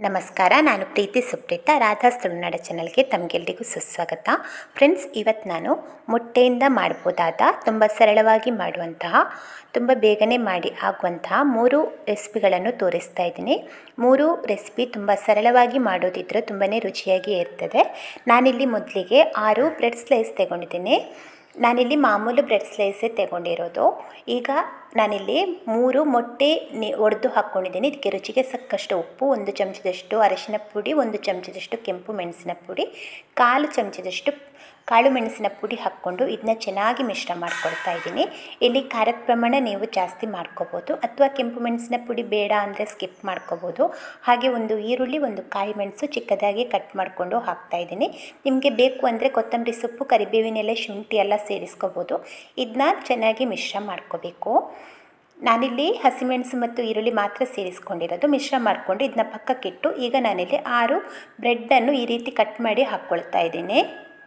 ನಮಸ್ಕಾರ ನಾನು ಪ್ರೀತಿ ಸುಪ್ರೀತಾ ರಾಧಾಸ್ ತುಳುನಾಡ ಚಾನಲ್ಗೆ ತಮಗೆಲ್ಲರಿಗೂ ಸುಸ್ವಾಗತ ಫ್ರೆಂಡ್ಸ್ ಇವತ್ತು ನಾನು ಮೊಟ್ಟೆಯಿಂದ ಮಾಡ್ಬೋದಾದ ತುಂಬ ಸರಳವಾಗಿ ಮಾಡುವಂತಹ ತುಂಬ ಬೇಗನೆ ಮಾಡಿ ಆಗುವಂತಹ ಮೂರು ರೆಸಿಪಿಗಳನ್ನು ತೋರಿಸ್ತಾ ಇದ್ದೀನಿ ಮೂರು ರೆಸಿಪಿ ತುಂಬ ಸರಳವಾಗಿ ಮಾಡೋದಿದ್ದರೂ ತುಂಬಾ ರುಚಿಯಾಗಿ ಇರ್ತದೆ ನಾನಿಲ್ಲಿ ಮೊದಲಿಗೆ ಆರು ಬ್ರೆಡ್ ಸ್ಲೈಸ್ ತಗೊಂಡಿದ್ದೀನಿ ನಾನಿಲ್ಲಿ ಮಾಮೂಲು ಬ್ರೆಡ್ ಸ್ಲೈಸೇ ತಗೊಂಡಿರೋದು ಈಗ ನಾನಿಲ್ಲಿ ಮೂರು ಮೊಟ್ಟೆ ನಿ ಒಡೆದು ಹಾಕ್ಕೊಂಡಿದ್ದೀನಿ ಇದಕ್ಕೆ ರುಚಿಗೆ ಸಾಕಷ್ಟು ಉಪ್ಪು ಒಂದು ಚಮಚದಷ್ಟು ಅರಿಶಿನ ಪುಡಿ ಒಂದು ಚಮಚದಷ್ಟು ಕೆಂಪು ಮೆಣಸಿನ ಪುಡಿ ಕಾಲು ಚಮಚದಷ್ಟು ಕಾಳು ಮೆಣಸಿನ ಪುಡಿ ಹಾಕ್ಕೊಂಡು ಇದನ್ನ ಚೆನ್ನಾಗಿ ಮಿಶ್ರ ಮಾಡ್ಕೊಳ್ತಾ ಇದ್ದೀನಿ ಇಲ್ಲಿ ಖಾರದ ಪ್ರಮಾಣ ನೀವು ಜಾಸ್ತಿ ಮಾಡ್ಕೋಬೋದು ಅಥವಾ ಕೆಂಪು ಮೆಣಸಿನ ಪುಡಿ ಬೇಡ ಅಂದರೆ ಸ್ಕಿಪ್ ಮಾಡ್ಕೋಬೋದು ಹಾಗೆ ಒಂದು ಈರುಳ್ಳಿ ಒಂದು ಕಾಯಿ ಮೆಣಸು ಚಿಕ್ಕದಾಗಿ ಕಟ್ ಮಾಡಿಕೊಂಡು ಹಾಕ್ತಾ ಇದ್ದೀನಿ ನಿಮಗೆ ಬೇಕು ಅಂದರೆ ಕೊತ್ತಂಬರಿ ಸೊಪ್ಪು ಕರಿಬೇವಿನ ಎಲೆ ಶುಂಠಿ ಎಲ್ಲ ಸೇರಿಸ್ಕೋಬೋದು ಇದನ್ನ ಚೆನ್ನಾಗಿ ಮಿಶ್ರ ಮಾಡ್ಕೋಬೇಕು ನಾನಿಲ್ಲಿ ಹಸಿಮೆಣಸು ಮತ್ತು ಈರುಳ್ಳಿ ಮಾತ್ರ ಸೇರಿಸ್ಕೊಂಡಿರೋದು ಮಿಶ್ರ ಮಾಡಿಕೊಂಡು ಇದನ್ನ ಪಕ್ಕಕ್ಕಿಟ್ಟು ಈಗ ನಾನಿಲ್ಲಿ ಆರು ಬ್ರೆಡ್ಡನ್ನು ಈ ರೀತಿ ಕಟ್ ಮಾಡಿ ಹಾಕ್ಕೊಳ್ತಾ ಇದ್ದೀನಿ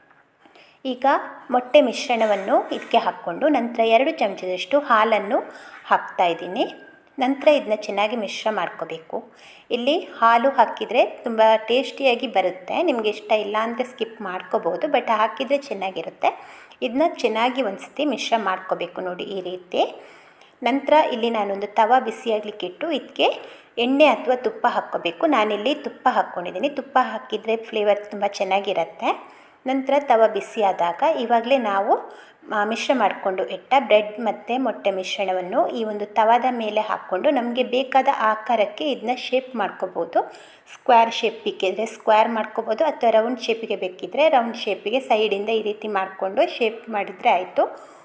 ಈಗ ಮೊಟ್ಟೆ ಮಿಶ್ರಣವನ್ನು ಇದಕ್ಕೆ ಹಾಕ್ಕೊಂಡು ನಂತರ ಎರಡು ಚಮಚದಷ್ಟು ಹಾಲನ್ನು ಹಾಕ್ತಾ ಇದ್ದೀನಿ ನಂತರ ಇದನ್ನ ಚೆನ್ನಾಗಿ ಮಿಶ್ರ ಮಾಡ್ಕೋಬೇಕು ಇಲ್ಲಿ ಹಾಲು ಹಾಕಿದರೆ ತುಂಬ ಟೇಸ್ಟಿಯಾಗಿ ಬರುತ್ತೆ ನಿಮಗೆ ಇಷ್ಟ ಇಲ್ಲ ಅಂದರೆ ಸ್ಕಿಪ್ ಮಾಡ್ಕೋಬೋದು ಬಟ್ ಹಾಕಿದರೆ ಚೆನ್ನಾಗಿರುತ್ತೆ ಇದನ್ನ ಚೆನ್ನಾಗಿ ಒಂದು ಸತಿ ಮಿಶ್ರ ಮಾಡ್ಕೋಬೇಕು ನೋಡಿ ಈ ರೀತಿ ನಂತರ ಇಲ್ಲಿ ನಾನೊಂದು ತವ ಬಿಸಿಯಾಗಲಿಕ್ಕೆ ಇಟ್ಟು ಇದಕ್ಕೆ ಎಣ್ಣೆ ಅಥವಾ ತುಪ್ಪ ಹಾಕ್ಕೋಬೇಕು ನಾನಿಲ್ಲಿ ತುಪ್ಪ ಹಾಕ್ಕೊಂಡಿದ್ದೀನಿ ತುಪ್ಪ ಹಾಕಿದರೆ ಫ್ಲೇವರ್ ತುಂಬ ಚೆನ್ನಾಗಿರುತ್ತೆ ನಂತರ ತವ ಬಿಸಿ ಆದಾಗ ಇವಾಗಲೇ ನಾವು ಮಿಶ್ರ ಮಾಡಿಕೊಂಡು ಇಟ್ಟ ಬ್ರೆಡ್ ಮತ್ತು ಮೊಟ್ಟೆ ಮಿಶ್ರಣವನ್ನು ಈ ಒಂದು ತವದ ಮೇಲೆ ಹಾಕ್ಕೊಂಡು ನಮಗೆ ಬೇಕಾದ ಆಕಾರಕ್ಕೆ ಇದನ್ನ ಶೇಪ್ ಮಾಡ್ಕೋಬೋದು ಸ್ಕ್ವೇರ್ ಶೇಪಿಗೆ ಇದ್ದರೆ ಸ್ಕ್ವೇರ್ ಮಾಡ್ಕೋಬೋದು ಅಥವಾ ರೌಂಡ್ ಶೇಪಿಗೆ ಬೇಕಿದ್ದರೆ ರೌಂಡ್ ಶೇಪಿಗೆ ಸೈಡಿಂದ ಈ ರೀತಿ ಮಾಡಿಕೊಂಡು ಶೇಪ್ ಮಾಡಿದರೆ ಆಯಿತು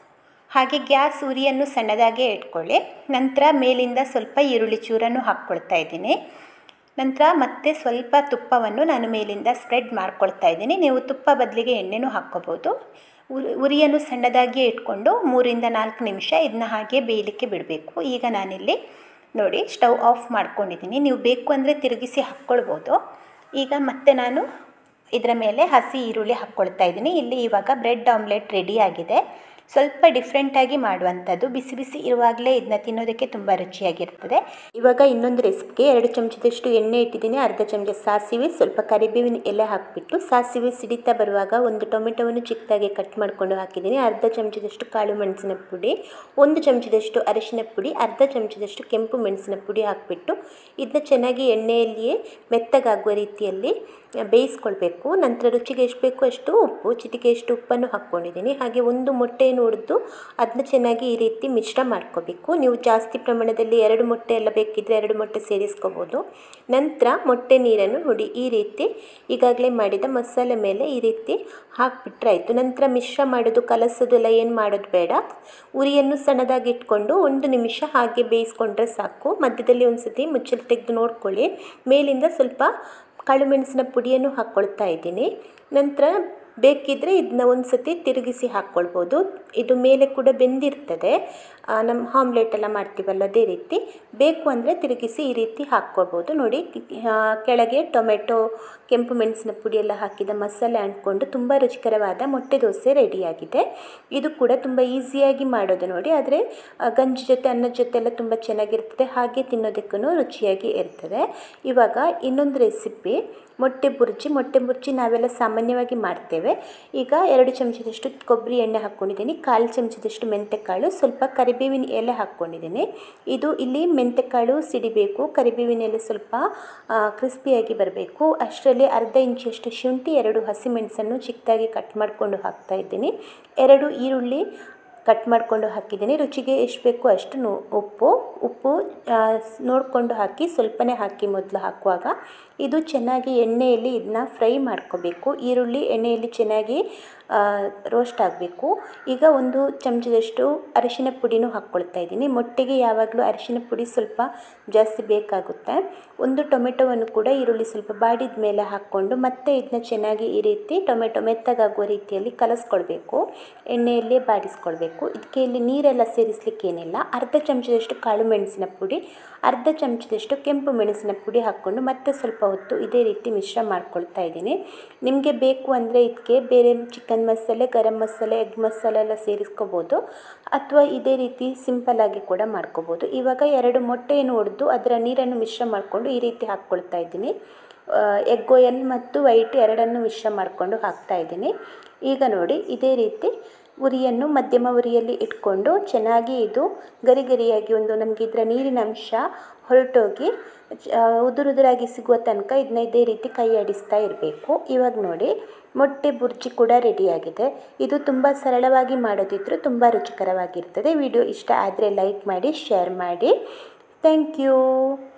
ಹಾಗೆ ಗ್ಯಾಸ್ ಉರಿಯನ್ನು ಸಣ್ಣದಾಗೇ ಇಟ್ಕೊಳ್ಳಿ ನಂತರ ಮೇಲಿಂದ ಸ್ವಲ್ಪ ಈರುಳ್ಳಿ ಚೂರನ್ನು ಹಾಕ್ಕೊಳ್ತಾ ಇದ್ದೀನಿ ನಂತರ ಮತ್ತೆ ಸ್ವಲ್ಪ ತುಪ್ಪವನ್ನು ನಾನು ಮೇಲಿಂದ ಸ್ಪ್ರೆಡ್ ಮಾಡ್ಕೊಳ್ತಾ ಇದ್ದೀನಿ ನೀವು ತುಪ್ಪ ಬದಲಿಗೆ ಎಣ್ಣೆನೂ ಹಾಕ್ಕೋಬೋದು ಉರಿಯನ್ನು ಸಣ್ಣದಾಗಿಯೇ ಇಟ್ಕೊಂಡು ಮೂರಿಂದ ನಾಲ್ಕು ನಿಮಿಷ ಇದನ್ನ ಹಾಗೆ ಬೇಯಲಿಕ್ಕೆ ಬಿಡಬೇಕು ಈಗ ನಾನಿಲ್ಲಿ ನೋಡಿ ಸ್ಟವ್ ಆಫ್ ಮಾಡ್ಕೊಂಡಿದ್ದೀನಿ ನೀವು ಬೇಕು ಅಂದರೆ ತಿರುಗಿಸಿ ಹಾಕ್ಕೊಳ್ಬೋದು ಈಗ ಮತ್ತೆ ನಾನು ಇದರ ಮೇಲೆ ಹಸಿ ಈರುಳ್ಳಿ ಹಾಕ್ಕೊಳ್ತಾ ಇದ್ದೀನಿ ಇಲ್ಲಿ ಇವಾಗ ಬ್ರೆಡ್ ಆಮ್ಲೆಟ್ ರೆಡಿ ಆಗಿದೆ ಸ್ವಲ್ಪ ಡಿಫ್ರೆಂಟಾಗಿ ಮಾಡುವಂಥದ್ದು ಬಿಸಿ ಬಿಸಿ ಇರುವಾಗಲೇ ಇದನ್ನ ತಿನ್ನೋದಕ್ಕೆ ತುಂಬ ರುಚಿಯಾಗಿರ್ತದೆ ಇವಾಗ ಇನ್ನೊಂದು ರೆಸಿಪಿಗೆ ಎರಡು ಚಮಚದಷ್ಟು ಎಣ್ಣೆ ಇಟ್ಟಿದ್ದೀನಿ ಅರ್ಧ ಚಮಚ ಸಾಸಿವೆ ಸ್ವಲ್ಪ ಕರಿಬೇವಿನ ಎಲೆ ಹಾಕಿಬಿಟ್ಟು ಸಾಸಿವೆ ಸಿಡಿತಾ ಬರುವಾಗ ಒಂದು ಟೊಮೆಟೊವನ್ನು ಚಿಕ್ಕದಾಗಿ ಕಟ್ ಮಾಡಿಕೊಂಡು ಹಾಕಿದ್ದೀನಿ ಅರ್ಧ ಚಮಚದಷ್ಟು ಕಾಳು ಮೆಣಸಿನ ಪುಡಿ ಒಂದು ಚಮಚದಷ್ಟು ಅರಿಶಿನ ಪುಡಿ ಅರ್ಧ ಚಮಚದಷ್ಟು ಕೆಂಪು ಮೆಣಸಿನ ಪುಡಿ ಹಾಕಿಬಿಟ್ಟು ಇದನ್ನ ಚೆನ್ನಾಗಿ ಎಣ್ಣೆಯಲ್ಲಿಯೇ ಮೆತ್ತಗಾಗುವ ರೀತಿಯಲ್ಲಿ ಬೇಯಿಸ್ಕೊಳ್ಬೇಕು ನಂತರ ರುಚಿಗೆ ಎಷ್ಟು ಬೇಕು ಅಷ್ಟು ಉಪ್ಪು ಚಿಟಿಕೆ ಎಷ್ಟು ಉಪ್ಪನ್ನು ಹಾಕ್ಕೊಂಡಿದ್ದೀನಿ ಹಾಗೆ ಒಂದು ಮೊಟ್ಟೆಯನ್ನು ಹೊಡೆದು ಅದನ್ನ ಚೆನ್ನಾಗಿ ಈ ರೀತಿ ಮಿಶ್ರ ಮಾಡ್ಕೋಬೇಕು ನೀವು ಜಾಸ್ತಿ ಪ್ರಮಾಣದಲ್ಲಿ ಎರಡು ಮೊಟ್ಟೆ ಎಲ್ಲ ಬೇಕಿದ್ದರೆ ಎರಡು ಮೊಟ್ಟೆ ಸೇರಿಸ್ಕೋಬೋದು ನಂತರ ಮೊಟ್ಟೆ ನೀರನ್ನು ನೋಡಿ ಈ ರೀತಿ ಈಗಾಗಲೇ ಮಾಡಿದ ಮಸಾಲೆ ಮೇಲೆ ಈ ರೀತಿ ಹಾಕಿಬಿಟ್ರೆ ಆಯಿತು ನಂತರ ಮಿಶ್ರ ಮಾಡೋದು ಕಲಸೋದೆಲ್ಲ ಏನು ಮಾಡೋದು ಬೇಡ ಉರಿಯನ್ನು ಸಣ್ಣದಾಗಿ ಇಟ್ಕೊಂಡು ಒಂದು ನಿಮಿಷ ಹಾಗೆ ಬೇಯಿಸ್ಕೊಂಡ್ರೆ ಸಾಕು ಮಧ್ಯದಲ್ಲಿ ಒಂದು ಸತಿ ಮುಚ್ಚಲು ತೆಗೆದು ನೋಡ್ಕೊಳ್ಳಿ ಮೇಲಿಂದ ಸ್ವಲ್ಪ ಕಾಳು ಮೆಣಸಿನ ಪುಡಿಯನ್ನು ಹಾಕ್ಕೊಳ್ತಾ ಇದ್ದೀನಿ ನಂತರ ಬೇಕಿದ್ದರೆ ಇದನ್ನ ಒಂದು ಸತಿ ತಿರುಗಿಸಿ ಹಾಕ್ಕೊಳ್ಬೋದು ಇದು ಮೇಲೆ ಕೂಡ ಬೆಂದಿರ್ತದೆ ನಮ್ಮ ಆಮ್ಲೆಟ್ ಎಲ್ಲ ಮಾಡ್ತೀವಲ್ಲ ಅದೇ ರೀತಿ ಬೇಕು ಅಂದರೆ ತಿರುಗಿಸಿ ಈ ರೀತಿ ಹಾಕ್ಕೊಳ್ಬೋದು ನೋಡಿ ಕೆಳಗೆ ಟೊಮೆಟೊ ಕೆಂಪು ಮೆಣಸಿನ ಪುಡಿ ಎಲ್ಲ ಹಾಕಿದ ಮಸಾಲೆ ಅಂಟ್ಕೊಂಡು ತುಂಬ ರುಚಿಕರವಾದ ಮೊಟ್ಟೆ ದೋಸೆ ರೆಡಿಯಾಗಿದೆ ಇದು ಕೂಡ ತುಂಬ ಈಸಿಯಾಗಿ ಮಾಡೋದು ನೋಡಿ ಆದರೆ ಗಂಜಿ ಜೊತೆ ಅನ್ನದ ಜೊತೆ ಎಲ್ಲ ತುಂಬ ಚೆನ್ನಾಗಿರ್ತದೆ ಹಾಗೆ ತಿನ್ನೋದಕ್ಕೂ ರುಚಿಯಾಗಿ ಇರ್ತದೆ ಇವಾಗ ಇನ್ನೊಂದು ರೆಸಿಪಿ ಮೊಟ್ಟೆ ಬುರ್ಜಿ ಮೊಟ್ಟೆ ಬುರ್ಜಿ ನಾವೆಲ್ಲ ಸಾಮಾನ್ಯವಾಗಿ ಮಾಡ್ತೇವೆ ಈಗ ಎರಡು ಚಮಚದಷ್ಟು ಕೊಬ್ಬರಿ ಎಣ್ಣೆ ಹಾಕ್ಕೊಂಡಿದ್ದೀನಿ ಕಾಲು ಚಮಚದಷ್ಟು ಮೆಂತೆಕಾಳು ಸ್ವಲ್ಪ ಕರಿಬೇವಿನ ಎಲೆ ಹಾಕ್ಕೊಂಡಿದ್ದೀನಿ ಇದು ಇಲ್ಲಿ ಮೆಂತೆಕಾಳು ಸಿಡಿಬೇಕು ಕರಿಬೇವಿನ ಎಲೆ ಸ್ವಲ್ಪ ಕ್ರಿಸ್ಪಿಯಾಗಿ ಬರಬೇಕು ಅಷ್ಟರಲ್ಲಿ ಅರ್ಧ ಇಂಚಷ್ಟು ಶುಂಠಿ ಎರಡು ಹಸಿಮೆಣಸನ್ನು ಚಿಕ್ಕದಾಗಿ ಕಟ್ ಮಾಡಿಕೊಂಡು ಹಾಕ್ತಾ ಇದ್ದೀನಿ ಎರಡು ಈರುಳ್ಳಿ ಕಟ್ ಮಾಡಿಕೊಂಡು ಹಾಕಿದ್ದೀನಿ ರುಚಿಗೆ ಎಷ್ಟು ಬೇಕು ಅಷ್ಟು ನೋ ಉಪ್ಪು ಉಪ್ಪು ನೋಡಿಕೊಂಡು ಹಾಕಿ ಸ್ವಲ್ಪನೇ ಹಾಕಿ ಮೊದಲು ಹಾಕುವಾಗ ಇದು ಚೆನ್ನಾಗಿ ಎಣ್ಣೆಯಲ್ಲಿ ಇದನ್ನ ಫ್ರೈ ಮಾಡ್ಕೋಬೇಕು ಈರುಳ್ಳಿ ಎಣ್ಣೆಯಲ್ಲಿ ಚೆನ್ನಾಗಿ ರೋಸ್ಟ್ ಆಗಬೇಕು ಈಗ ಒಂದು ಚಮಚದಷ್ಟು ಅರಿಶಿನ ಪುಡಿನೂ ಹಾಕ್ಕೊಳ್ತಾ ಇದ್ದೀನಿ ಮೊಟ್ಟೆಗೆ ಯಾವಾಗಲೂ ಅರಿಶಿನ ಪುಡಿ ಸ್ವಲ್ಪ ಜಾಸ್ತಿ ಬೇಕಾಗುತ್ತೆ ಒಂದು ಟೊಮೆಟೊವನ್ನು ಕೂಡ ಈರುಳ್ಳಿ ಸ್ವಲ್ಪ ಬಾಡಿದ ಮೇಲೆ ಹಾಕ್ಕೊಂಡು ಮತ್ತೆ ಇದನ್ನ ಚೆನ್ನಾಗಿ ಈ ರೀತಿ ಟೊಮೆಟೊ ಮೆತ್ತಗಾಗುವ ರೀತಿಯಲ್ಲಿ ಕಲಸ್ಕೊಳ್ಬೇಕು ಎಣ್ಣೆಯಲ್ಲೇ ಬಾಡಿಸ್ಕೊಳ್ಬೇಕು ಮಾಡಬೇಕು ಇದಕ್ಕೆ ಇಲ್ಲಿ ನೀರೆಲ್ಲ ಸೇರಿಸಲಿಕ್ಕೆ ಏನಿಲ್ಲ ಅರ್ಧ ಚಮಚದಷ್ಟು ಕಾಳು ಮೆಣಸಿನ ಪುಡಿ ಅರ್ಧ ಚಮಚದಷ್ಟು ಕೆಂಪು ಮೆಣಸಿನ ಪುಡಿ ಹಾಕ್ಕೊಂಡು ಮತ್ತೆ ಸ್ವಲ್ಪ ಹೊತ್ತು ಇದೇ ರೀತಿ ಮಿಶ್ರ ಮಾಡ್ಕೊಳ್ತಾ ಇದ್ದೀನಿ ನಿಮಗೆ ಬೇಕು ಅಂದರೆ ಇದಕ್ಕೆ ಬೇರೆ ಚಿಕನ್ ಮಸಾಲೆ ಗರಂ ಮಸಾಲೆ ಎಗ್ ಮಸಾಲೆ ಎಲ್ಲ ಸೇರಿಸ್ಕೋಬೋದು ಅಥವಾ ಇದೇ ರೀತಿ ಸಿಂಪಲ್ಲಾಗಿ ಕೂಡ ಮಾಡ್ಕೋಬೋದು ಇವಾಗ ಎರಡು ಮೊಟ್ಟೆಯನ್ನು ಒಡೆದು ಅದರ ನೀರನ್ನು ಮಿಶ್ರ ಮಾಡಿಕೊಂಡು ಈ ರೀತಿ ಹಾಕ್ಕೊಳ್ತಾ ಇದ್ದೀನಿ ಎಗ್ ಆಯಲ್ ಮತ್ತು ವೈಟ್ ಎರಡನ್ನು ಮಿಶ್ರ ಮಾಡಿಕೊಂಡು ಹಾಕ್ತಾ ಇದ್ದೀನಿ ಈಗ ನೋಡಿ ಇದೇ ರೀತಿ ಉರಿಯನ್ನು ಮಧ್ಯಮ ಉರಿಯಲ್ಲಿ ಇಟ್ಕೊಂಡು ಚೆನ್ನಾಗಿ ಇದು ಗರಿ ಗರಿಯಾಗಿ ಒಂದು ನಮಗೆ ಇದರ ನೀರಿನ ಅಂಶ ಹೊರಟೋಗಿ ಉದುರುದುರಾಗಿ ಸಿಗುವ ತನಕ ಇದನ್ನ ಇದೇ ರೀತಿ ಕೈ ಆಡಿಸ್ತಾ ಇರಬೇಕು ಇವಾಗ ನೋಡಿ ಮೊಟ್ಟೆ ಬುರ್ಜಿ ಕೂಡ ರೆಡಿಯಾಗಿದೆ ಇದು ತುಂಬ ಸರಳವಾಗಿ ಮಾಡೋದಿದ್ರೂ ತುಂಬ ರುಚಿಕರವಾಗಿರ್ತದೆ ವಿಡಿಯೋ ಇಷ್ಟ ಆದರೆ ಲೈಕ್ ಮಾಡಿ ಶೇರ್ ಮಾಡಿ ಥ್ಯಾಂಕ್ ಯು